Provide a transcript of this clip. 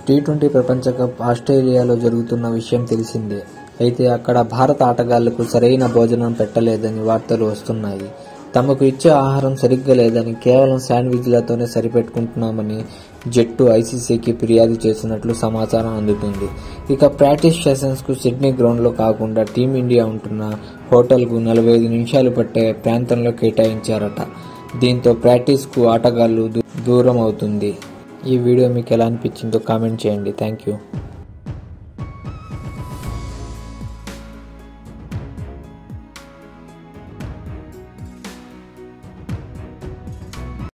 T twenty ప్రపంచ cup ఆస్ట్రేలియాలో జరుగుతున్న విషయం తెలిసిందే అయితే అక్కడ భారత ఆటగాళ్లకు సరైన భోజనం పెట్టలేదని వార్తలు వస్తున్నాయి తమకు ఇచ్చే ఆహారం సరిగ్గా లేదని కేవలం శాండ్విచ్లతోనే సరిపెట్టుకుంటున్నామని జట్టు ఐసీసీకి ఫిర్యాదు చేసినట్లు సమాచారం అందుతుంది ఇక ప్రాక్టీస్ సెషన్స్కు సిడ్నీ గ్రౌండ్లో కాకుండా టీమిండియా ఉంటున్న హోటల్కు నలభై ఐదు నిమిషాలు పట్టే ప్రాంతంలో కేటాయించారట దీంతో ప్రాక్టీస్కు ఆటగాళ్లు దూ- దూరం అవుతుంది ఈ వీడియో మీకు ఎలా అనిపించిందో కామెంట్ చేయండి థ్యాంక్ యూ